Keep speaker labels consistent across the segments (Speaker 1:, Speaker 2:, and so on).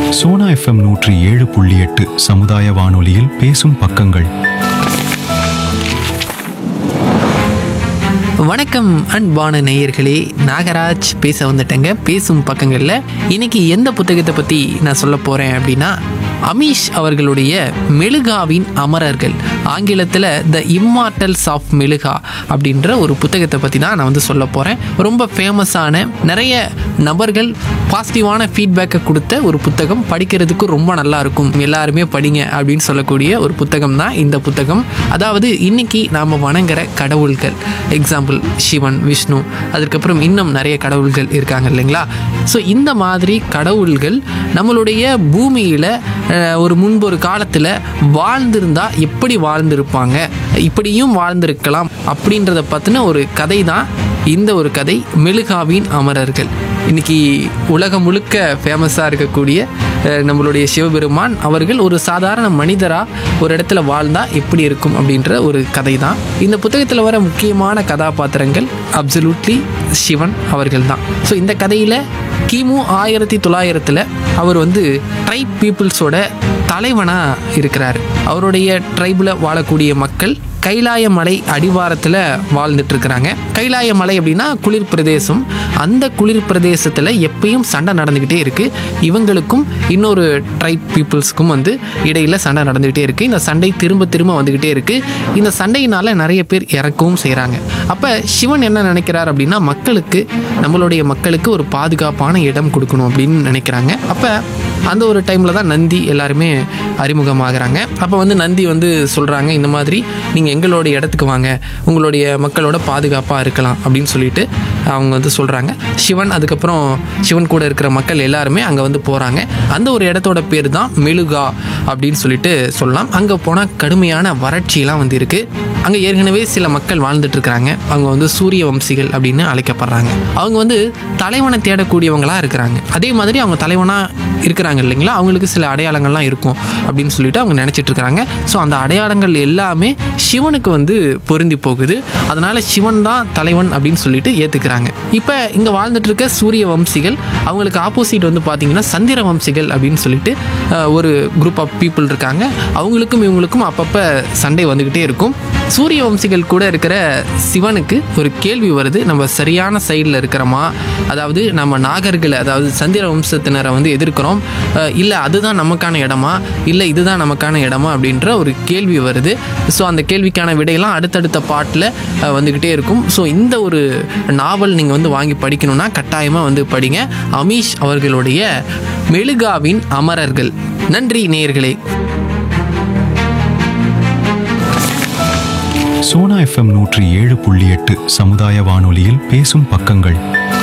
Speaker 1: Sona FM நூற்றி ஏழு புள்ளி எட்டு சமுதாய வானொலியில் பேசும் பக்கங்கள்
Speaker 2: வணக்கம் அன்பான நேயர்களே நாகராஜ் பேச வந்துட்டேங்க பேசும் பக்கங்களில் இன்னைக்கு எந்த புத்தகத்தை பற்றி நான் சொல்ல போகிறேன் அப்படின்னா அமீஷ் அவர்களுடைய மெழுகாவின் அமரர்கள் ஆங்கிலத்தில் த இம்மார்டல்ஸ் ஆஃப் மெழுகா அப்படின்ற ஒரு புத்தகத்தை பற்றி தான் நான் வந்து சொல்ல போகிறேன் ரொம்ப ஃபேமஸான நிறைய நபர்கள் பாசிட்டிவான ஃபீட்பேக்கை கொடுத்த ஒரு புத்தகம் படிக்கிறதுக்கு ரொம்ப நல்லா இருக்கும் எல்லாருமே படிங்க அப்படின்னு சொல்லக்கூடிய ஒரு புத்தகம் தான் இந்த புத்தகம் அதாவது இன்னைக்கு நாம் வணங்குற கடவுள்கள் எக்ஸாம்பிள் சிவன் விஷ்ணு அதுக்கப்புறம் இன்னும் நிறைய கடவுள்கள் இருக்காங்க இல்லைங்களா ஸோ இந்த மாதிரி கடவுள்கள் நம்மளுடைய பூமியில் ஒரு முன்பு ஒரு காலத்தில் வாழ்ந்திருந்தா எப்படி வாழ்ந்திருப்பாங்க இப்படியும் வாழ்ந்திருக்கலாம் அப்படின்றத பற்றின ஒரு கதை தான் இந்த ஒரு கதை மெழுகாவின் அமரர்கள் இன்னைக்கு உலகம் முழுக்க ஃபேமஸாக இருக்கக்கூடிய அஹ், நம்மளுடைய சிவபெருமான் அவர்கள் ஒரு சாதாரண மனிதராக ஒரு இடத்துல வாழ்ந்தா எப்படி இருக்கும் அப்படின்ற ஒரு கதை தான் இந்த புத்தகத்தில் வர முக்கியமான கதாபாத்திரங்கள் அப்சல்யூட்லி சிவன் அவர்கள் தான் ஸோ இந்த கதையில் கிமு ஆயிரத்தி தொள்ளாயிரத்தில் அவர் வந்து ட்ரைப் பீப்புள்ஸோட தலைவனாக இருக்கிறார் அவருடைய ட்ரைபில் வாழக்கூடிய மக்கள் கைலாய மலை அடிவாரத்தில் வாழ்ந்துட்டு இருக்கிறாங்க கைலாய மலை அப்படின்னா குளிர் பிரதேசம் அந்த குளிர் பிரதேசத்தில் எப்பயும் சண்டை நடந்துக்கிட்டே இருக்கு இவங்களுக்கும் இன்னொரு ட்ரைப் பீப்புள்ஸ்க்கும் வந்து இடையில சண்டை நடந்துக்கிட்டே இருக்கு இந்த சண்டை திரும்ப திரும்ப வந்துக்கிட்டே இருக்கு இந்த சண்டையினால நிறைய பேர் இறக்கவும் செய்கிறாங்க அப்போ சிவன் என்ன நினைக்கிறார் அப்படின்னா மக்களுக்கு நம்மளுடைய மக்களுக்கு ஒரு பாதுகாப்பான இடம் கொடுக்கணும் அப்படின்னு நினைக்கிறாங்க அப்போ அந்த ஒரு டைமில் தான் நந்தி எல்லாருமே அறிமுகமாகறாங்க அப்போ வந்து நந்தி வந்து சொல்கிறாங்க இந்த மாதிரி நீங்கள் எங்களுடைய இடத்துக்கு வாங்க உங்களுடைய மக்களோட பாதுகாப்பாக இருக்கலாம் அப்படின்னு சொல்லிட்டு அவங்க வந்து சொல்கிறாங்க சிவன் அதுக்கப்புறம் சிவன் கூட இருக்கிற மக்கள் எல்லாருமே அங்கே வந்து போகிறாங்க அந்த ஒரு இடத்தோட பேர் தான் மெழுகா அப்படின்னு சொல்லிட்டு சொல்லலாம் அங்கே போனால் கடுமையான வறட்சியெல்லாம் வந்து இருக்குது அங்கே ஏற்கனவே சில மக்கள் வாழ்ந்துட்டு இருக்கிறாங்க அவங்க வந்து சூரிய வம்சிகள் அப்படின்னு அழைக்கப்படுறாங்க அவங்க வந்து தலைவனை தேடக்கூடியவங்களா இருக்கிறாங்க அதே மாதிரி அவங்க தலைவனா இருக்கிறாங்க இல்லைங்களா அவங்களுக்கு சில அடையாளங்கள்லாம் இருக்கும் அப்படின்னு சொல்லிட்டு அவங்க நினைச்சிட்டு இருக்கிறாங்க ஸோ அந்த அடையாளங்கள் எல்லாமே சிவனுக்கு வந்து பொருந்தி போகுது அதனால சிவன் தான் தலைவன் அப்படின்னு சொல்லிட்டு ஏத்துக்கிறாங்க இப்போ இங்க வாழ்ந்துட்டு இருக்க சூரிய வம்சிகள் அவங்களுக்கு ஆப்போசிட் வந்து பார்த்தீங்கன்னா சந்திர வம்சிகள் அப்படின்னு சொல்லிட்டு அஹ், ஒரு குரூப் ஆஃப் பீப்புள் இருக்காங்க அவங்களுக்கும் இவங்களுக்கும் அப்பப்போ சண்டை வந்துக்கிட்டே இருக்கும் சூரிய வம்சிகள் கூட இருக்கிற சிவனுக்கு ஒரு கேள்வி வருது நம்ம சரியான சைடில் இருக்கிறோமா அதாவது நம்ம நாகர்களை அதாவது சந்திர வம்சத்தினரை வந்து எதிர்க்கிறோம் இல்லை அதுதான் நமக்கான இடமா இல்லை இதுதான் நமக்கான இடமா அப்படின்ற ஒரு கேள்வி வருது ஸோ அந்த கேள்விக்கான விடையெல்லாம் அடுத்தடுத்த பாட்டில் வந்துக்கிட்டே இருக்கும் ஸோ இந்த ஒரு நாவல் நீங்கள் வந்து வாங்கி படிக்கணும்னா கட்டாயமாக வந்து படிங்க அமீஷ் அவர்களுடைய மெழுகாவின் அமரர்கள் நன்றி நேயர்களே
Speaker 1: சோனா எஃப்எம் நூற்றி ஏழு புள்ளி எட்டு சமுதாய வானொலியில் பேசும் பக்கங்கள்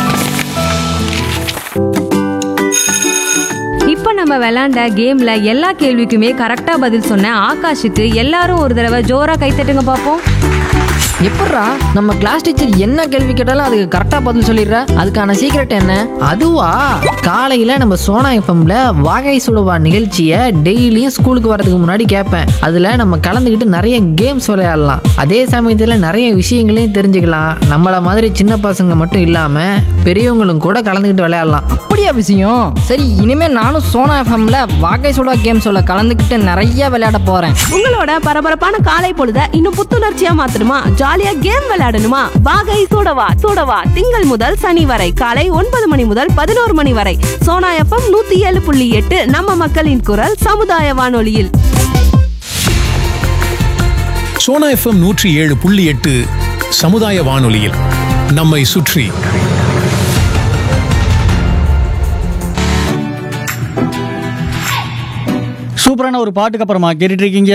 Speaker 3: இப்போ நம்ம விளையாண்ட கேம்ல எல்லா கேள்விக்குமே கரெக்டா பதில் சொன்ன ஆகாஷுக்கு எல்லாரும் ஒரு தடவை ஜோரா கைத்தட்டுங்க பார்ப்போம்
Speaker 4: எப்பட்றா நம்ம கிளாஸ் டீச்சர் என்ன கேள்வி கேட்டாலும் அதுக்கு கரெக்டா பதில் சொல்லிடுற அதுக்கான சீக்ரெட் என்ன அதுவா காலையில நம்ம சோனா எஃப்எம்ல வாகை சுடுவா நிகழ்ச்சியை டெய்லியும் ஸ்கூலுக்கு வரதுக்கு முன்னாடி கேட்பேன் அதுல நம்ம கலந்துக்கிட்டு நிறைய கேம்ஸ் விளையாடலாம் அதே சமயத்துல நிறைய விஷயங்களையும் தெரிஞ்சுக்கலாம் நம்மள மாதிரி சின்ன பசங்க மட்டும் இல்லாம பெரியவங்களும் கூட கலந்துக்கிட்டு விளையாடலாம்
Speaker 5: அப்படியா விஷயம் சரி இனிமே நானும் சோனா எஃப்எம்ல வாகை சுடா கேம்ஸோட கலந்துக்கிட்டு நிறைய விளையாட போறேன்
Speaker 6: உங்களோட பரபரப்பான காலை பொழுத இன்னும் புத்துணர்ச்சியா மாத்தணுமா ஜாலியா கேம் விளையாடணுமா வாகை சூடவா சூடவா திங்கள் முதல் சனி வரை காலை ஒன்பது மணி முதல் பதினோரு மணி வரை சோனா எஃப்எம் நூத்தி ஏழு புள்ளி எட்டு நம்ம மக்களின் குரல் சமுதாய வானொலியில்
Speaker 7: சோனா எஃப்எம் நூற்றி ஏழு புள்ளி எட்டு சமுதாய வானொலியில் நம்மை சுற்றி
Speaker 8: சூப்பரான ஒரு பாட்டுக்கு அப்புறமா கேட்டுட்டு இருக்கீங்க